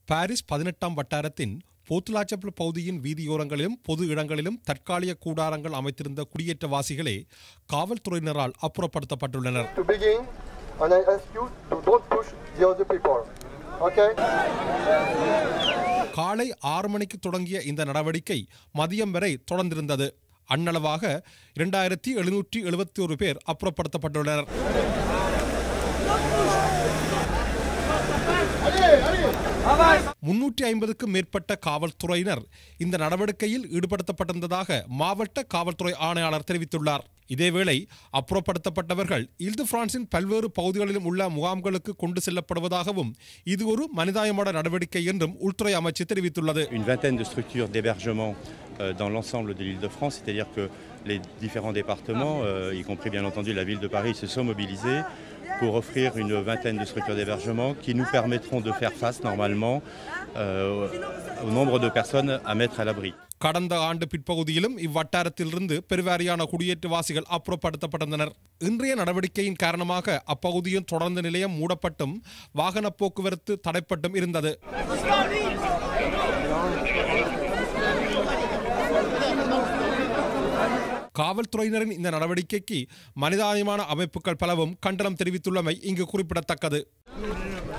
Paris பதினெட்டாம் வட்டாரத்தின் போத்துலாச்சப்பல் பகுதியின் வீதியோரங்களிலும் பொது இடங்களிலும் தற்காலிக கூடாரங்கள் அமைத்திருந்த குடியேற்றவாசிகளே காவல்துறையினரால் அப்புறப்படுத்தப்பட்டுள்ளனர் To begin, and I ask you to don't push the other people. Okay? காலை ஆறு மணிக்கு தொடங்கிய இந்த நடவடிக்கை மதியம் வரை தொடர்ந்திருந்தது அன்னளவாக இரண்டாயிரத்தி எழுநூற்றி எழுபத்தி ஒரு பேர் அப்புறப்படுத்தப்பட்டுள்ளனர் முன்னூற்றி ஐம்பதுக்கும் மேற்பட்ட காவல்துறையினர் இந்த நடவடிக்கையில் ஈடுபடுத்தப்பட்டிருந்ததாக மாவட்ட காவல்துறை ஆணையாளர் தெரிவித்துள்ளார் இதேவேளை அப்புறப்படுத்தப்பட்டவர்கள் இல்து பிரான்சின் பல்வேறு பகுதிகளிலும் உள்ள முகாம்களுக்கு கொண்டு செல்லப்படுவதாகவும் இது ஒரு மனிதாயமான நடவடிக்கை என்றும் உள்துறை அமைச்சு தெரிவித்துள்ளது une vingtaine de structures d'hébergement euh, dans l'ensemble de l'île de France, c'est-à-dire que les différents départements, euh, y compris bien entendu la ville de Paris, se sont mobilisés pour offrir une vingtaine de structures d'hébergement qui nous permettront de faire face normalement euh, au nombre de personnes à mettre à l'abri. கடந்த ஆண்டு பிற்பகுதியிலும் இவ்வட்டாரத்திலிருந்து பெருவாரியான குடியேற்றவாசிகள் அப்புறப்படுத்தப்பட்டிருந்தனர் இன்றைய நடவடிக்கையின் காரணமாக அப்பகுதியின் தொடர்ந்து நிலையம் மூடப்பட்டும் வாகன போக்குவரத்து தடைப்பட்டும் இருந்தது காவல்துறையினரின் இந்த நடவடிக்கைக்கு மனிதாயமான அமைப்புகள் பலவும் கண்டனம் தெரிவித்துள்ளமை இங்கு குறிப்பிடத்தக்கது